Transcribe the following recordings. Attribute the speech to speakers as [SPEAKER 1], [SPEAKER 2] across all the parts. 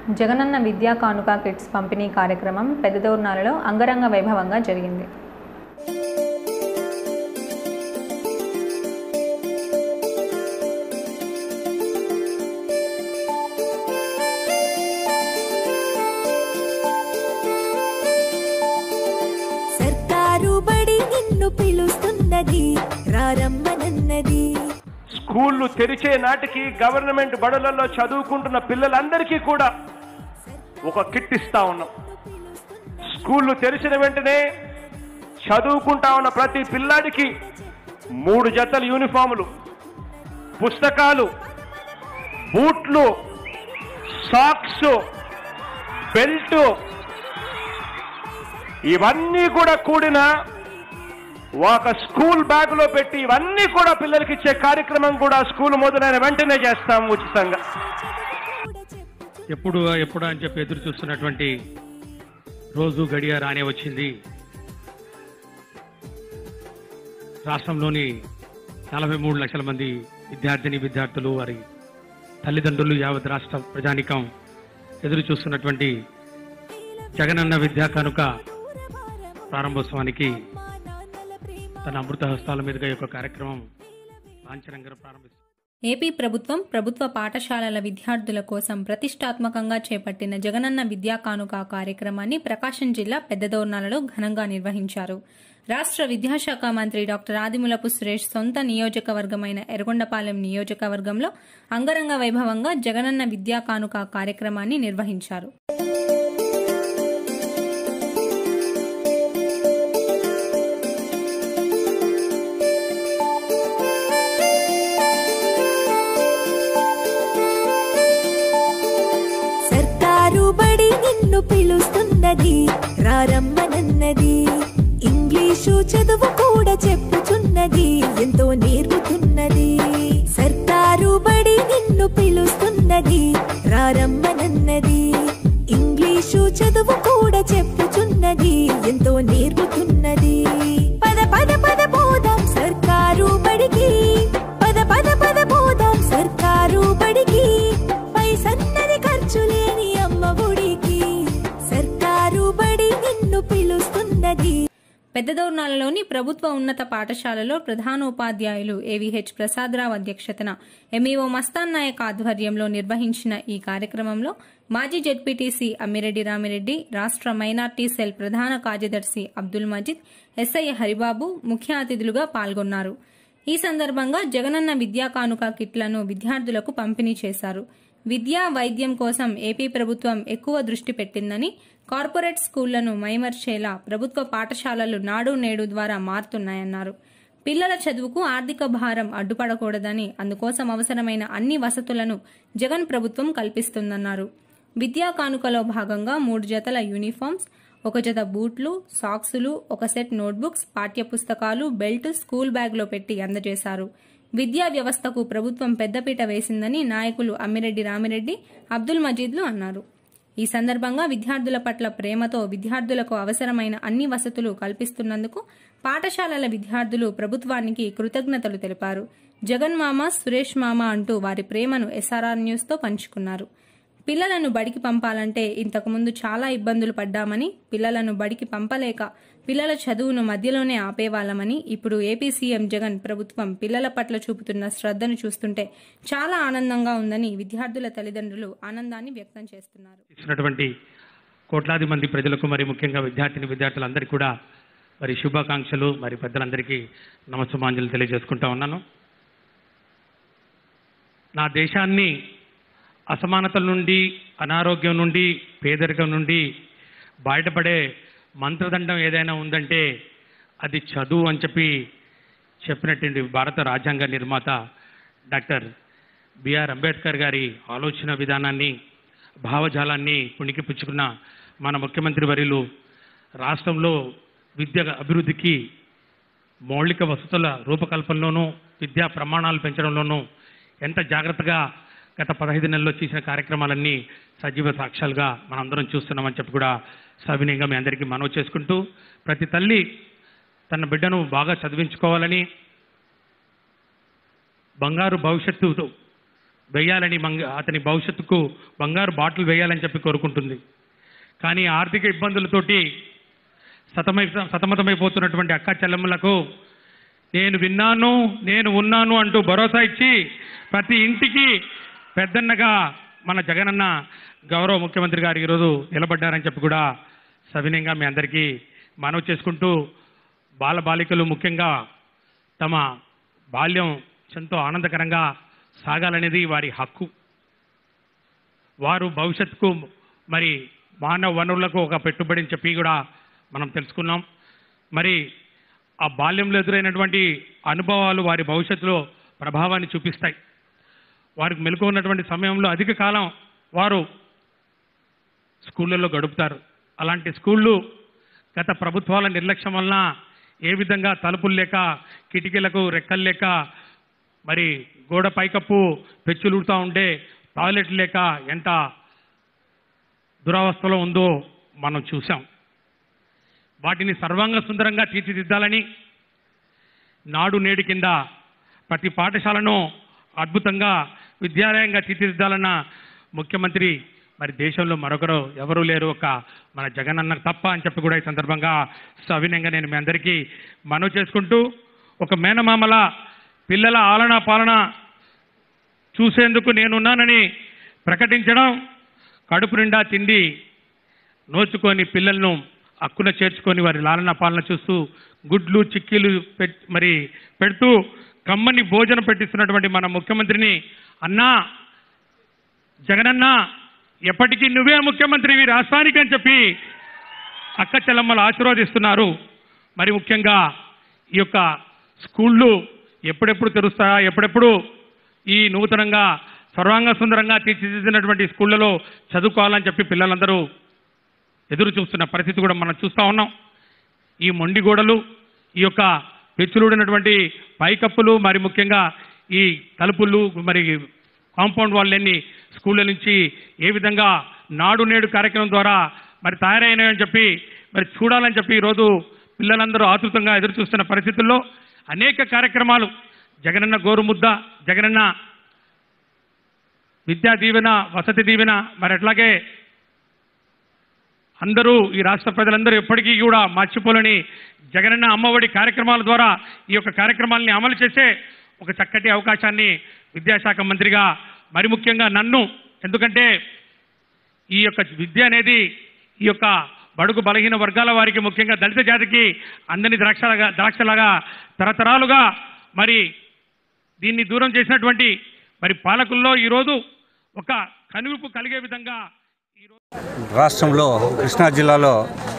[SPEAKER 1] జగనన్న విద్యా కానుక కిట్స్ పంపిణీ కార్యక్రమం పెద్దదోర్నాలలో అంగరంగ వైభవంగా జరిగింది
[SPEAKER 2] సర్కారు బడి నిన్ను పిలుస్తున్నది రారమ్మనన్నది
[SPEAKER 3] స్కూళ్ళు తెరిచే నాటికి గవర్నమెంట్ బడులలో చదువుకుంటున్న పిల్లలందరికీ కూడా ఒక కిట్ ఇస్తా ఉన్నాం స్కూళ్ళు తెరిచిన వెంటనే చదువుకుంటా ఉన్న ప్రతి పిల్లాడికి మూడు జతల యూనిఫాములు పుస్తకాలు బూట్లు సాక్స్ బెల్ట్ ఇవన్నీ కూడా కూడిన ఒక స్కూల్ బ్యాగ్ లో పెట్టి ఇవన్నీ కూడా పిల్లలకి ఇచ్చే కార్యక్రమం కూడా స్కూల్ మొదలైన వెంటనే చేస్తాం ఉచితంగా
[SPEAKER 4] ఎప్పుడు ఎప్పుడు అని చెప్పి ఎదురు చూస్తున్నటువంటి రోజు గడియ రానే వచ్చింది రాష్ట్రంలోని నలభై మూడు లక్షల మంది విద్యార్థిని విద్యార్థులు వారి తల్లిదండ్రులు యావత్ రాష్ట్ర ప్రజానికం ఎదురు చూస్తున్నటువంటి జగనన్న విద్యా కానుక ప్రారంభోత్సవానికి తన అమృత హస్తాల మీదుగా ఈ యొక్క కార్యక్రమం లాంఛనంగా ప్రారంభిస్తుంది
[SPEAKER 1] ఏపీ ప్రభుత్వం ప్రభుత్వ పాఠశాలల విద్యార్థుల కోసం ప్రతిష్టాత్మకంగా చేపట్టిన జగనన్న విద్యా కానుక కార్యక్రమాన్ని ప్రకాశం జిల్లా పెద్దదోర్నాలలో ఘనంగా నిర్వహించారు రాష్ట్ర విద్యాశాఖ మంత్రి డాక్టర్ ఆదిమూలపు సురేష్ సొంత నియోజకవర్గమైన ఎర్రగొండపాలెం నియోజకవర్గంలో అంగరంగ వైభవంగా జగనన్న విద్యా కానుక కార్యక్రమాన్ని నిర్వహించారు
[SPEAKER 2] సర్కారు బడి నిన్ను పిలుస్తున్నది రారమ్మనన్నది ఇంగ్లీషు చదువు కూడా చెప్పుచున్నది ఎంతో నేర్పుతున్నది సర్కారు బడి నిన్ను పిలుస్తున్నది రారమ్మనన్నది ఇంగ్లీషు చదువు కూడా చెప్పుచున్నది ఎంతో నేర్పుతున్నది పద పద పద పోదాం సర్కారు బడికి పద పద పద పోదాం సర్కారు బడికి పైసన్నది ఖర్చు లేని అమ్మ ఒడికి సర్కారు బడి నిన్ను పిలుస్తున్నది
[SPEAKER 1] పెద్దదౌర్నాలలోని ప్రభుత్వ ఉన్నత పాఠశాలలో ప్రధానోపాధ్యాయులు ఏవీహెచ్ ప్రసాదరావు అధ్యక్షతన ఎంఈఓ మస్తాన్ నాయక్ ఆధ్వర్యంలో నిర్వహించిన ఈ కార్యక్రమంలో మాజీ జెడ్పీటీసీ అమ్మిరెడ్డి రామిరెడ్డి రాష్ట్ర మైనార్టీ సెల్ ప్రధాన కార్యదర్శి అబ్దుల్ మజీద్ ఎస్ఐ హరిబాబు ముఖ్య అతిథులుగా పాల్గొన్నారు ఈ సందర్భంగా జగనన్న విద్యా కానుక కిట్లను విద్యార్థులకు పంపిణీ చేశారు విద్యా వైద్యం కోసం ఏపీ ప్రభుత్వం ఎక్కువ దృష్టి పెట్టిందని కార్పొరేట్ స్కూళ్లను మైమర్చేలా ప్రభుత్వ పాఠశాలలు నాడు నేడు ద్వారా మారుతున్నాయన్నారు పిల్లల చదువుకు ఆర్థిక భారం అడ్డుపడకూడదని అందుకోసం అవసరమైన అన్ని వసతులను జగన్ ప్రభుత్వం కల్పిస్తుందన్నారు విద్యా కానుకలో భాగంగా మూడు జతల యూనిఫామ్స్ ఒక జత బూట్లు సాక్సులు ఒక సెట్ నోట్బుక్స్ పాఠ్యపుస్తకాలు బెల్ట్ స్కూల్ బ్యాగ్లో పెట్టి అందజేశారు విద్యా వ్యవస్థకు ప్రభుత్వం పెద్దపీట వేసిందని నాయకులు అమ్మిరెడ్డి రామిరెడ్డి అబ్దుల్ మజీద్లు అన్నారు ఈ సందర్భంగా విద్యార్థుల పట్ల ప్రేమతో విద్యార్థులకు అవసరమైన అన్ని వసతులు కల్పిస్తున్నందుకు పాఠశాలల విద్యార్థులు ప్రభుత్వానికి కృతజ్ఞతలు తెలిపారు జగన్ మామ సురేష్ మామ అంటూ వారి ప్రేమను ఎస్ఆర్ఆర్ న్యూస్తో పంచుకున్నారు పిల్లలను బడికి పంపాలంటే ఇంతకుముందు చాలా ఇబ్బందులు పడ్డామని పిల్లలను బడికి పంపలేక పిల్లల చదువును మధ్యలోనే ఆపేవాళ్లమని ఇప్పుడు ఏపీ సీఎం జగన్ ప్రభుత్వం పిల్లల పట్ల చూపుతున్న శ్రద్ధను చూస్తుంటే చాలా ఆనందంగా ఉందని విద్యార్థుల తల్లిదండ్రులు ఆనందాన్ని వ్యక్తం చేస్తున్నారు
[SPEAKER 4] ఇచ్చినటువంటి కోట్లాది మంది ప్రజలకు మరి ముఖ్యంగా విద్యార్థిని విద్యార్థులందరికీ కూడా మరి శుభాకాంక్షలు మరి పెద్దలందరికీ నమస్సుమాంజలు తెలియజేసుకుంటా ఉన్నాను నా దేశాన్ని అసమానతల నుండి అనారోగ్యం నుండి పేదరికం నుండి బయటపడే మంత్రదండం ఏదైనా ఉందంటే అది చదువు అని చెప్పి చెప్పినటువంటి భారత రాజ్యాంగ నిర్మాత డాక్టర్ బిఆర్ అంబేద్కర్ గారి ఆలోచన విధానాన్ని భావజాలాన్ని పుణికిపుచ్చుకున్న మన ముఖ్యమంత్రి వర్యులు రాష్ట్రంలో విద్య అభివృద్ధికి మౌలిక వసతుల రూపకల్పనలోనూ విద్యా ప్రమాణాలు పెంచడంలోనూ ఎంత జాగ్రత్తగా గత పదహైదు నెలల్లో చేసిన కార్యక్రమాలన్నీ సజీవ సాక్ష్యాలుగా మనందరం చూస్తున్నామని చెప్పి కూడా సవినయంగా మీ అందరికీ మనవి చేసుకుంటూ ప్రతి తల్లి తన బిడ్డను బాగా చదివించుకోవాలని బంగారు భవిష్యత్తు వేయాలని మంగ అతని భవిష్యత్తుకు బంగారు బాటలు వేయాలని చెప్పి కోరుకుంటుంది కానీ ఆర్థిక ఇబ్బందులతోటి సతమై సతమతమైపోతున్నటువంటి అక్క చెల్లెమ్మలకు నేను విన్నాను నేను ఉన్నాను అంటూ భరోసా ఇచ్చి ప్రతి ఇంటికి పెద్దన్నగా మన జగనన్న గౌరవ ముఖ్యమంత్రి గారు ఈరోజు నిలబడ్డారని చెప్పి కూడా సవినయంగా మీ అందరికీ మనవి చేసుకుంటూ బాల బాలికలు ముఖ్యంగా తమ బాల్యం ఎంతో ఆనందకరంగా సాగాలనేది వారి హక్కు వారు భవిష్యత్తుకు మరి మానవ వనరులకు ఒక పెట్టుబడిని చెప్పి కూడా మనం తెలుసుకున్నాం మరి ఆ బాల్యంలో ఎదురైనటువంటి అనుభవాలు వారి భవిష్యత్తులో ప్రభావాన్ని చూపిస్తాయి వారికి మెలకు ఉన్నటువంటి సమయంలో అధిక కాలం వారు స్కూళ్ళల్లో గడుపుతారు అలాంటి స్కూళ్ళు గత ప్రభుత్వాల నిర్లక్ష్యం వలన ఏ విధంగా తలుపులు లేక కిటికీలకు రెక్కలు లేక మరి గోడ పైకప్పు పెచ్చులుడుతూ ఉంటే టాయిలెట్ లేక ఎంత దురవస్థలో ఉందో మనం చూసాం వాటిని సర్వాంగ సుందరంగా తీర్చిదిద్దాలని నాడు నేడు కింద ప్రతి పాఠశాలను అద్భుతంగా విద్యాలయంగా తీర్చిదిద్దాలన్న ముఖ్యమంత్రి మరి దేశంలో మరొకరు ఎవరూ లేరు ఒక మన జగనన్న తప్ప అని చెప్పి కూడా ఈ సందర్భంగా సవినయంగా నేను మీ అందరికీ మనవి చేసుకుంటూ ఒక మేనమామల పిల్లల ఆలనా పాలన చూసేందుకు నేనున్నానని ప్రకటించడం కడుపు నిండా తిండి నోచుకొని పిల్లలను హక్కున చేర్చుకొని వారి లాలన పాలన చూస్తూ గుడ్లు చిక్కీలు పెట్- మరి పెడుతూ కమ్మని భోజనం పెట్టిస్తున్నటువంటి మన ముఖ్యమంత్రిని అన్నా జగనన్న ఎప్పటికీ నువ్వే ముఖ్యమంత్రివి రాష్ట్రానికి అని చెప్పి అక్క చెల్లమ్మలు ఆశీర్వదిస్తున్నారు మరి ముఖ్యంగా ఈ యొక్క స్కూళ్ళు ఎప్పుడెప్పుడు తెరుస్తాయా ఎప్పుడెప్పుడు ఈ నూతనంగా సర్వాంగ సుందరంగా తీర్చిదిద్దినటువంటి స్కూళ్ళలో చదువుకోవాలని చెప్పి పిల్లలందరూ ఎదురు చూస్తున్న పరిస్థితి కూడా మనం చూస్తూ ఉన్నాం ఈ మొండి గోడలు ఈ యొక్క పెచ్చులుడినటువంటి పైకప్పులు మరి ముఖ్యంగా ఈ తలుపులు మరి కాంపౌండ్ వాళ్ళన్నీ స్కూళ్ళ నుంచి ఏ విధంగా నాడు నేడు కార్యక్రమం ద్వారా మరి తయారైనాయని చెప్పి మరి చూడాలని చెప్పి ఈరోజు పిల్లలందరూ ఆతృతంగా ఎదురు చూస్తున్న పరిస్థితుల్లో అనేక కార్యక్రమాలు జగనన్న గోరుముద్ద జగనన్న విద్యా దీవెన వసతి దీవెన మరి అట్లాగే అందరూ ఈ రాష్ట్ర ప్రజలందరూ ఎప్పటికీ కూడా మర్చిపోలేని జగనన్న అమ్మఒడి కార్యక్రమాల ద్వారా ఈ యొక్క కార్యక్రమాలని అమలు చేసే ఒక చక్కటి అవకాశాన్ని విద్యాశాఖ మంత్రిగా మరి ముఖ్యంగా నన్ను ఎందుకంటే ఈ యొక్క విద్య అనేది ఈ యొక్క బడుగు బలహీన వర్గాల వారికి ముఖ్యంగా దళిత జాతికి అందని ద్రాక్షలాగా ద్రాక్షలాగా తరతరాలుగా మరి దీన్ని దూరం చేసినటువంటి మరి పాలకుల్లో ఈరోజు ఒక కనువిప్పు కలిగే విధంగా
[SPEAKER 5] రాష్ట్రంలో కృష్ణా జిల్లాలో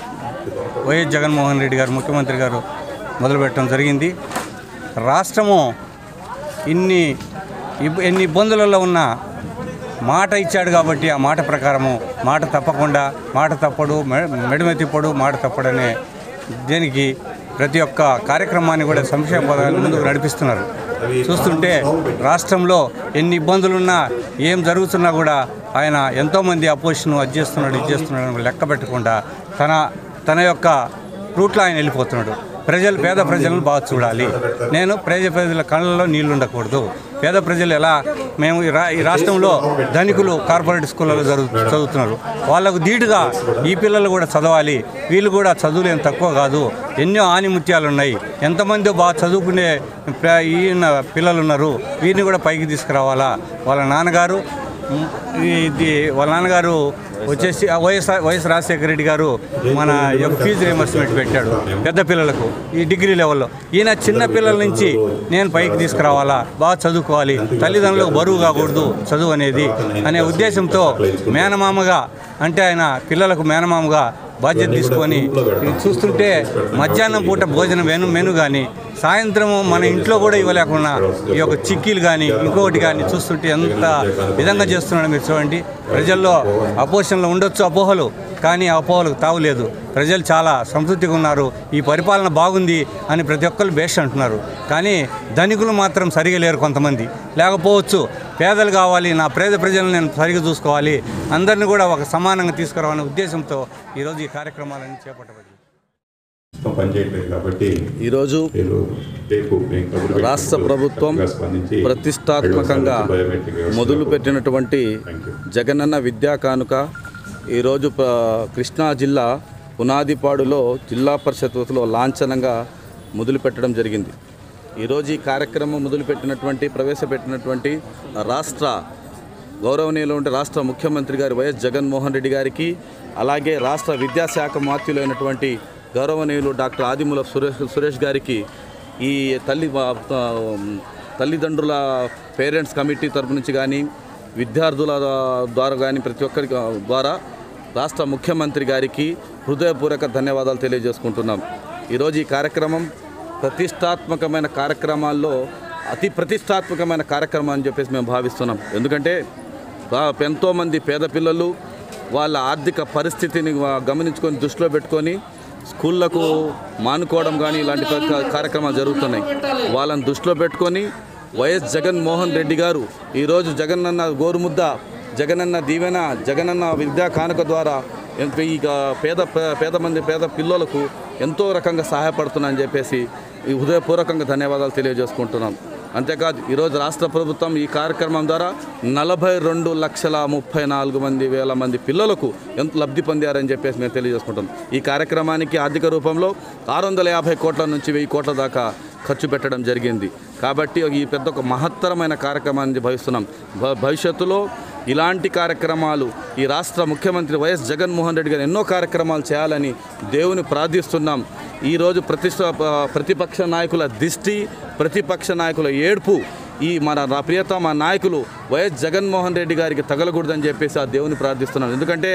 [SPEAKER 5] వైఎస్ జగన్మోహన్ రెడ్డి గారు ముఖ్యమంత్రి గారు మొదలుపెట్టడం జరిగింది రాష్ట్రము ఇన్ని ఇబ్- ఎన్ని ఇబ్బందులలో ఉన్న మాట ఇచ్చాడు కాబట్టి ఆ మాట ప్రకారము మాట తప్పకుండా మాట తప్పడు మె- మెడమె తిప్పడు మాట తప్పడనే దీనికి ప్రతి ఒక్క కార్యక్రమాన్ని కూడా సంక్షేమ పథకాలు ముందుకు నడిపిస్తున్నారు చూస్తుంటే రాష్ట్రంలో ఎన్ని ఇబ్బందులున్నా ఏం జరుగుతున్నా కూడా ఆయన ఎంతోమంది అపోజిషన్ అది చేస్తున్నాడు ఇది చేస్తున్నాడు అని లెక్క పెట్టకుండా తన తన యొక్క రూట్లో ఆయన వెళ్ళిపోతున్నాడు ప్రజలు పేద ప్రజలను బాగా చూడాలి నేను పేద ప్రజల కళ్ళలో నీళ్లు ఉండకూడదు పేద ప్రజలు ఎలా మేము ఈ రా ఈ రాష్ట్రంలో ధనికులు కార్పొరేట్ స్కూళ్ళలో జరుగు చదువుతున్నారు వాళ్ళకు ధీటుగా ఈ పిల్లలు కూడా చదవాలి వీళ్ళు కూడా చదువులు ఏం తక్కువ కాదు ఎన్నో ఆనిముత్యాలు ఉన్నాయి ఎంతమంది బాగా చదువుకునే ప్ర- ఈయన పిల్లలు ఉన్నారు వీరిని కూడా పైకి తీసుకురావాలా వాళ్ళ నాన్నగారు ఉమ్, ఇది వాళ్ళ నాన్నగారు వచ్చేసి ఆ వైఎస్ వైఎస్ రాజశేఖర రెడ్డి గారు మన యొక్క ఫీజు రియంబర్స్మెంట్ పెట్టాడు పెద్ద పిల్లలకు ఈ డిగ్రీ లెవెల్లో ఈయన చిన్న పిల్లల నుంచి నేను పైకి తీసుకురావాలా బాగా చదువుకోవాలి తల్లిదండ్రులకు బరువు కాకూడదు చదువు అనేది అనే ఉద్దేశంతో మేనమామగా అంటే ఆయన పిల్లలకు మేనమామగా బాధ్యత తీసుకొని ఇది చూస్తుంటే మధ్యాహ్నం పూట భోజనం మెను మెను కానీ సాయంత్రం మన ఇంట్లో కూడా ఇవ్వలేకుండా ఈ యొక్క చిక్కీలు కానీ ఇంకొకటి కానీ చూస్తుంటే ఎంత విధంగా చేస్తున్నాడు మీరు చూడండి ప్రజల్లో అపోజిషన్లో ఉండొచ్చు అపోహలు కానీ ఆ అపోహలకు తావులేదు ప్రజలు చాలా సంతృప్తిగా ఉన్నారు ఈ పరిపాలన బాగుంది అని ప్రతి ఒక్కరు బేస్ట్ అంటున్నారు కానీ ధనికులు మాత్రం సరిగా లేరు కొంతమంది లేకపోవచ్చు పేదలు కావాలి నా పేద ప్రజలను నేను సరిగా చూసుకోవాలి అందరిని కూడా ఒక సమానంగా తీసుకురావాలనే ఉద్దేశంతో ఈరోజు ఈ కార్యక్రమాలన్నీ చేపట్టబడింది
[SPEAKER 6] సిస్టమ్ పనిచేయట్లేదు కాబట్టి
[SPEAKER 7] ఈరోజు
[SPEAKER 6] నేను రేపు నేను కబురు పెట్టినప్పుడు
[SPEAKER 7] రాష్ట్ర ప్రభుత్వం
[SPEAKER 6] చక్కగా స్పందించి
[SPEAKER 7] ప్రతిష్టాత్మకంగా
[SPEAKER 6] బయోమెట్రిక్ వ్యవస్థ
[SPEAKER 7] మొదలుపెట్టినటువంటి
[SPEAKER 6] Thank you.
[SPEAKER 7] జగనన్న విద్యా కానుక ఈరోజు ప్ర- కృష్ణా జిల్లా పునాదిపాడులో జిల్లా పరిషత్లో లాంఛనంగా మొదలుపెట్టడం జరిగింది ఈరోజు ఈ కార్యక్రమం మొదలుపెట్టినటువంటి ప్రవేశపెట్టినటువంటి రాష్ట్ర గౌరవనీయులు ఉంటే రాష్ట్ర ముఖ్యమంత్రి గారు వైఎస్ జగన్మోహన్ రెడ్డి గారికి అలాగే రాష్ట్ర విద్యాశాఖ మాత్యులైనటువంటి గౌరవనీయులు డాక్టర్ ఆదిమూల సురేష్ సురేష్ గారికి ఈ తల్లి ఆ, తల్లిదండ్రుల పేరెంట్స్ కమిటీ తరపు నుంచి కానీ విద్యార్థుల ద్వారా కానీ ప్రతి ఒక్కరి ద్వారా రాష్ట్ర ముఖ్యమంత్రి గారికి హృదయపూర్వక ధన్యవాదాలు తెలియజేసుకుంటున్నాం ఈరోజు ఈ కార్యక్రమం ప్రతిష్టాత్మకమైన కార్యక్రమాల్లో అతి ప్రతిష్టాత్మకమైన కార్యక్రమం అని చెప్పేసి మేము భావిస్తున్నాం ఎందుకంటే బా- ఎంతోమంది పేద పిల్లలు వాళ్ళ ఆర్థిక పరిస్థితిని వా- గమనించుకొని దృష్టిలో పెట్టుకొని స్కూళ్ళకు మానుకోవడం కానీ ఇలాంటి కా- కార్యక్రమాలు జరుగుతున్నాయి వాళ్ళని దృష్టిలో పెట్టుకొని వైఎస్ జగన్మోహన్ రెడ్డి గారు ఈరోజు జగనన్న గోరుముద్ద జగనన్న దీవెన జగనన్న విద్యా కానుక ద్వారా ఎంత ఈ గా- పేద పే- పేద మంది పేద పిల్లలకు ఎంతో రకంగా సహాయపడుతున్నాయని చెప్పేసి ఈ హృదయపూర్వకంగా ధన్యవాదాలు తెలియజేసుకుంటున్నాం అంతేకాదు ఈరోజు రాష్ట్ర ప్రభుత్వం ఈ కార్యక్రమం ద్వారా నలభై రెండు లక్షల ముప్పై నాలుగు మంది వేల మంది పిల్లలకు ఎంత లబ్ధి పొందారని చెప్పేసి మేము తెలియజేసుకుంటాం ఈ కార్యక్రమానికి ఆర్థిక రూపంలో ఆరు వందల యాభై కోట్ల నుంచి వెయ్యి కోట్ల దాకా ఖర్చు పెట్టడం జరిగింది కాబట్టి ఈ పెద్ద ఒక మహత్తరమైన కార్యక్రమాన్ని భావిస్తున్నాం భ- భవిష్యత్తులో ఇలాంటి కార్యక్రమాలు ఈ రాష్ట్ర ముఖ్యమంత్రి వైఎస్ జగన్మోహన్ రెడ్డి గారు ఎన్నో కార్యక్రమాలు చేయాలని దేవుని ప్రార్థిస్తున్నాం ఈరోజు ప్రతిష్ట ప- ప్రతిపక్ష నాయకుల దిష్టి ప్రతిపక్ష నాయకుల ఏడ్పు ఈ మన రా- ప్రియతమ నాయకులు వైఎస్ జగన్మోహన్ రెడ్డి గారికి తగలకూడదని చెప్పేసి ఆ దేవుని ప్రార్థిస్తున్నాం ఎందుకంటే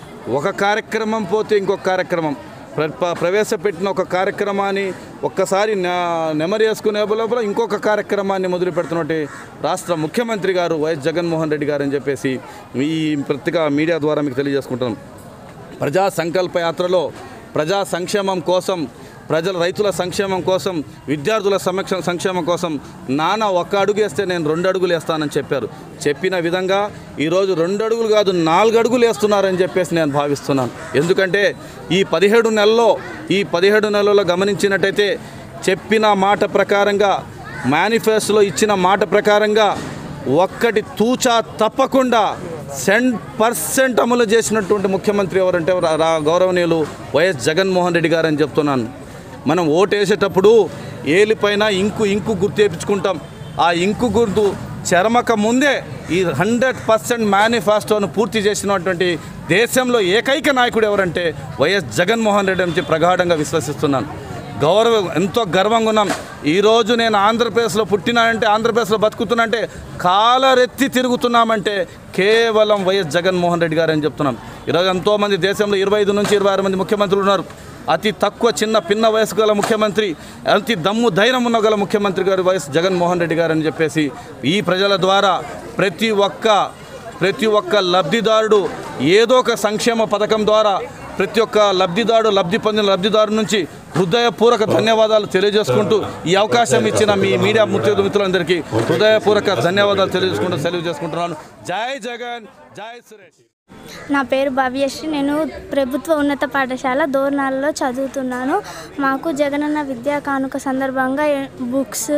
[SPEAKER 7] ఒక కార్యక్రమం పోతే ఇంకొక కార్యక్రమం ప్ర- ప- ప్రవేశపెట్టిన ఒక కార్యక్రమాన్ని ఒక్కసారి నె- నెమరు వేసుకునే లోపల ఇంకొక కార్యక్రమాన్ని మొదలు పెడుతున్నట్టు రాష్ట్ర ముఖ్యమంత్రి గారు వైఎస్ జగన్మోహన్ రెడ్డి గారు అని చెప్పేసి ఈ ప్రతిగా మీడియా ద్వారా మీకు తెలియజేసుకుంటున్నాం ప్రజా సంకల్ప యాత్రలో ప్రజా సంక్షేమం కోసం ప్రజల రైతుల సంక్షేమం కోసం విద్యార్థుల సమక్ష సంక్షేమం కోసం నాన్న ఒక్క అడుగు వేస్తే నేను రెండు అడుగులు వేస్తానని చెప్పారు చెప్పిన విధంగా ఈరోజు రెండు అడుగులు కాదు నాలుగు అడుగులు వేస్తున్నారని చెప్పేసి నేను భావిస్తున్నాను ఎందుకంటే ఈ పదిహేడు నెలల్లో ఈ పదిహేడు నెలల్లో గమనించినట్టయితే చెప్పిన మాట ప్రకారంగా మేనిఫెస్టోలో ఇచ్చిన మాట ప్రకారంగా ఒక్కటి తూచా తప్పకుండా సెంట్ పర్సెంట్ అమలు చేసినటువంటి ముఖ్యమంత్రి ఎవరంటే రా- రా- గౌరవనీయులు వైఎస్ జగన్మోహన్ రెడ్డి గారు అని చెప్తున్నాను మనం ఓటేసేటప్పుడు ఏలిపైన ఇంకు ఇంకు గుర్తు వేయించుకుంటాం ఆ ఇంకు గుర్తు చర్మక ముందే ఈ హండ్రెడ్ పర్సెంట్ మేనిఫెస్టోను పూర్తి చేసినటువంటి దేశంలో ఏకైక నాయకుడు ఎవరంటే వైఎస్ జగన్మోహన్ రెడ్డి అని చెప్పి ప్రగాఢంగా విశ్వసిస్తున్నాను గౌరవం ఎంతో గర్వంగా ఉన్నాం ఈరోజు నేను ఆంధ్రప్రదేశ్లో పుట్టినానంటే ఆంధ్రప్రదేశ్లో బతుకుతున్నానంటే కాలరెత్తి తిరుగుతున్నామంటే కేవలం వైఎస్ జగన్మోహన్ రెడ్డి గారు అని చెప్తున్నాం ఈరోజు ఎంతోమంది దేశంలో ఇరవై ఐదు నుంచి ఇరవై ఆరు మంది ముఖ్యమంత్రులు ఉన్నారు అతి తక్కువ చిన్న పిన్న వయసు గల ముఖ్యమంత్రి అతి దమ్ము ధైర్యం ఉన్న గల ముఖ్యమంత్రి గారు వైఎస్ జగన్మోహన్ రెడ్డి గారు అని చెప్పేసి ఈ ప్రజల ద్వారా ప్రతి ఒక్క ప్రతి ఒక్క లబ్ధిదారుడు ఏదో ఒక సంక్షేమ పథకం ద్వారా ప్రతి ఒక్క లబ్ధిదారుడు లబ్ధి పొందిన లబ్ధిదారు నుంచి హృదయపూర్వక ధన్యవాదాలు తెలియజేసుకుంటూ ఈ అవకాశం ఇచ్చిన మీ మీడియా ముఖ్య మిత్రులందరికీ హృదయపూర్వక ధన్యవాదాలు తెలియజేసుకుంటూ సెలవు చేసుకుంటున్నాను జై జగన్ జై సురేష్
[SPEAKER 8] నా పేరు భవ్యశ్రీ నేను ప్రభుత్వ ఉన్నత పాఠశాల దోర్నాలలో చదువుతున్నాను మాకు జగనన్న విద్యా కానుక సందర్భంగా ఏ- బుక్స్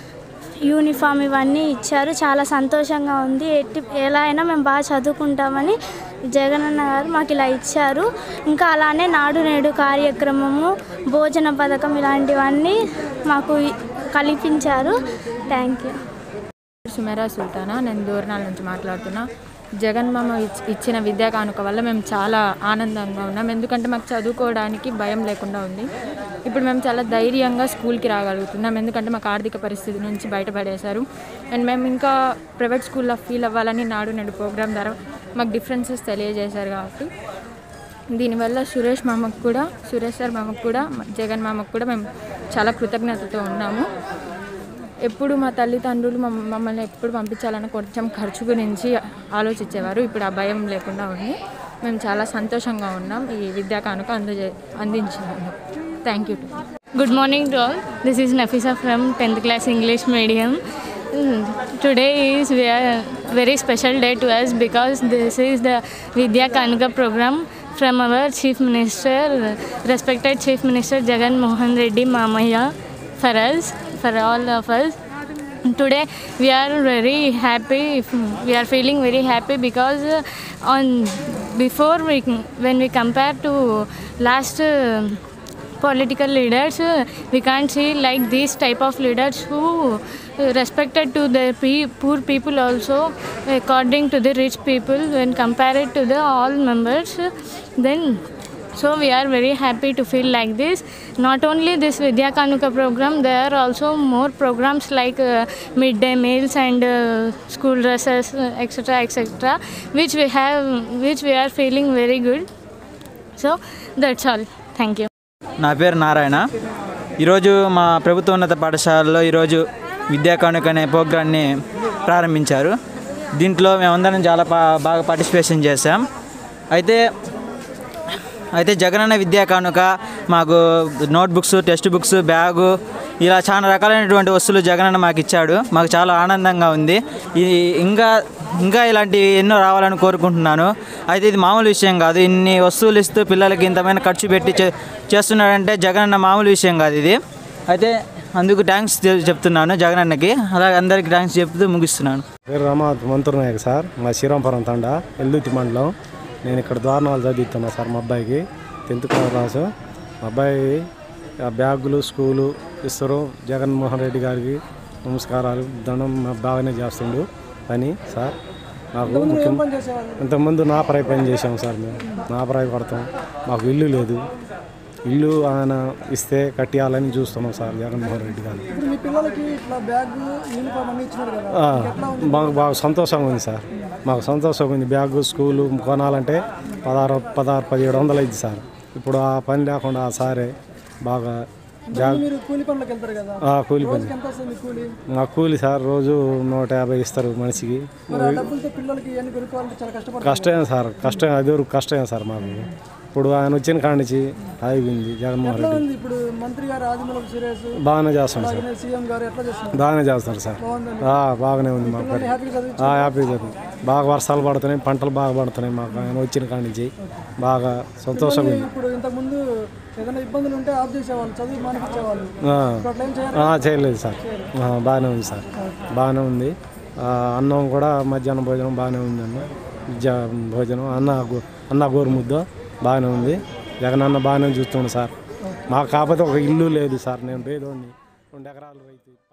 [SPEAKER 8] యూనిఫామ్ ఇవన్నీ ఇచ్చారు చాలా సంతోషంగా ఉంది ఎట్టి ఎలా అయినా మేము బాగా చదువుకుంటామని జగనన్న గారు మాకు ఇలా ఇచ్చారు ఇంకా అలానే నాడు నేడు కార్యక్రమము భోజన పథకం ఇలాంటివన్నీ మాకు ఇ- కల్పించారు థ్యాంక్ యూ
[SPEAKER 9] సుమేరా సుల్తానా నేను దూరణాల నుంచి మాట్లాడుతున్నా జగన్ మామ ఇచ్- ఇచ్చిన విద్యా కానుక వల్ల మేము చాలా ఆనందంగా ఉన్నాం ఎందుకంటే మాకు చదువుకోవడానికి భయం లేకుండా ఉంది ఇప్పుడు మేము చాలా ధైర్యంగా స్కూల్కి రాగలుగుతున్నాం ఎందుకంటే మాకు ఆర్థిక పరిస్థితి నుంచి బయటపడేశారు అండ్ మేము ఇంకా ప్రైవేట్ స్కూల్లో ఫీల్ అవ్వాలని నాడు నేడు ప్రోగ్రామ్ ద్వారా మాకు డిఫరెన్సెస్ తెలియజేశారు కాబట్టి దీనివల్ల సురేష్ మామకు కూడా సురేష్ సార్ మామకు కూడా జగన్ మామకు కూడా మేము చాలా కృతజ్ఞతతో ఉన్నాము ఎప్పుడు మా తల్లిదండ్రులు మమ్మ- మమ్మల్ని ఎప్పుడు పంపించాలన్న కొంచెం ఖర్చు గురించి ఆలోచించేవారు ఇప్పుడు ఆ భయం లేకుండా ఉంది మేము చాలా సంతోషంగా ఉన్నాం ఈ విద్యా కానుక అందజే అందించినాము thank you
[SPEAKER 10] Good morning to all. This is Nafisa from 10th class English medium. Mm, Today is a very special day to us because this is the Vidya Kanuka program from our Chief Minister, respected Chief Minister Jagan Mohan Reddy Mamaya for us, for all of us. Today we are very happy, we are feeling very happy because uh, on before we, when we compare to last uh, political leaders uh, we can't see like these type of leaders who uh, respected to the pe- poor people also according to the rich people when compared to the all members uh, then so we are very happy to feel like this not only this vidya kanuka program there are also more programs like uh, midday meals and uh, school dresses uh, etc etc which we have which we are feeling very good so that's all thank you
[SPEAKER 11] నా పేరు నారాయణ ఈరోజు మా ప్రభుత్వ ఉన్నత పాఠశాలలో ఈరోజు విద్యా కానుక అనే ప్రోగ్రాన్ని ప్రారంభించారు దీంట్లో మేమందరం చాలా బా బాగా పార్టిసిపేషన్ చేశాం అయితే అయితే జగనన్న విద్యా కానుక మాకు నోట్బుక్స్ టెక్స్ట్ బుక్స్ బ్యాగు ఇలా చాలా రకాలైనటువంటి వస్తువులు జగనన్న మాకు ఇచ్చాడు మాకు చాలా ఆనందంగా ఉంది ఇది ఇంకా ఇంకా ఇలాంటివి ఎన్నో రావాలని కోరుకుంటున్నాను అయితే ఇది మామూలు విషయం కాదు ఇన్ని వస్తువులు ఇస్తూ పిల్లలకి ఇంతమైన ఖర్చు పెట్టి చే- చేస్తున్నాడంటే జగనన్న మామూలు విషయం కాదు ఇది అయితే అందుకు థ్యాంక్స్ చెప్తున్నాను జగనన్నకి అలాగే అందరికీ థ్యాంక్స్ చెప్తూ ముగిస్తున్నాను
[SPEAKER 12] పేరు రామావత్ మంతూర్ నాయక్ సార్ మా శ్రీరాంపురం తండ ఎల్లుతి మండలం నేను ఇక్కడ ద్వారణాలు చదువుతున్నా సార్ మా అబ్బాయికి టెన్త్ క్లాస్ మా అబ్బాయి ఆ బ్యాగులు స్కూలు ఇస్తారు జగన్మోహన్ రెడ్డి గారికి నమస్కారాలు దండం మా బాగానే చేస్తుండు పని సార్ నాకు ముఖ్యం ఇంతకుముందు నాపరాయి పని చేసాం సార్ మేము నాపరాయి కొడతాం మాకు ఇల్లు లేదు ఇల్లు ఆయన ఇస్తే కట్టియాలని చూస్తున్నాం సార్ జగన్మోహన్ రెడ్డి గారు
[SPEAKER 13] ఇప్పుడు మీ పిల్లలకి ఇట్లా బ్యాగ్ యూనిఫామ్ అన్ని ఇచ్చినారు కదా
[SPEAKER 12] ఆ,
[SPEAKER 13] ఎట్లా ఉంది
[SPEAKER 12] మాకు బాగా సంతోషంగా ఉంది సార్ మాకు సంతోషంగా ఉంది బ్యాగు స్కూలు కొనాలంటే పదహారు పదహారు పదిహేడు వందలు అయింది సార్ ఇప్పుడు ఆ పని లేకుండా ఆ సారే బాగా బ్యాగ్
[SPEAKER 13] మీరు కూలి పనులకు వెళ్తారు కదా
[SPEAKER 12] ఆ, కూలి పని
[SPEAKER 13] రోజుకి ఎంత వస్తుంది కూలి
[SPEAKER 12] మా కూలి సార్ రోజు నూట యాభై ఇస్తారు మనిషికి
[SPEAKER 13] మరి ఆ డబ్బులతో పిల్లలకి ఇవన్నీ కొనుక్కోవాలంటే చాలా కష్టపడతారు
[SPEAKER 12] కష్టమే సార్ కష్టం అది వరకు కష్టమే సార్ మాకు ఇప్పుడు ఆయన వచ్చిన కాడి నుంచి అయిపోయింది జగన్మోహన్
[SPEAKER 13] ఎట్లా
[SPEAKER 12] రెడ్డి
[SPEAKER 13] ఉంది ఇప్పుడు మంత్రి గారు ఆదిమూలపు సురేష్
[SPEAKER 12] బాగానే చేస్తాడు సార్
[SPEAKER 13] అలాగే సీఎం గారు ఎట్లా చేస్తున్నారు
[SPEAKER 12] బాగానే చేస్తారు సార్
[SPEAKER 13] బాగుందండి.
[SPEAKER 12] ఆ, బాగానే ఉంది మాకు
[SPEAKER 13] పిల్లల్ని హ్యాపీగా చదివించు.
[SPEAKER 12] ఆ, హ్యాపీగా చదువు బాగా వర్షాలు పడుతున్నాయి పంటలు బాగా పడుతున్నాయి మాకు ఆయన వచ్చిన కాడి నుంచి బాగా సంతోషంగా
[SPEAKER 13] పిల్లల్ని
[SPEAKER 12] ఉంది
[SPEAKER 13] ఇప్పుడు ఇంతకు ముందు ఏదైనా ఇబ్బందులు ఉంటే ఆఫ్ చేసేవాళ్ళు చదువు మానిపించేవాళ్ళు
[SPEAKER 12] ఆ.
[SPEAKER 13] ఇప్పుడు అట్లా ఏం చేయరు
[SPEAKER 12] ఆ, చేయలేదు సార్ ఆ, బాగానే ఉంది సార్ బాగానే ఉంది ఆ, అన్నం కూడా మధ్యాహ్నం భోజనం బాగానే ఉంది అన్న విద్యా భోజనం అన్న గో- అన్న గోరుముద్ద బాగానే ఉంది జగన్ అన్న బాగానే చూస్తున్నాడు సార్ మాకు కాకపోతే ఒక ఇల్లు లేదు సార్ నేను పేదోడిని రెండు ఎకరాలు రైతు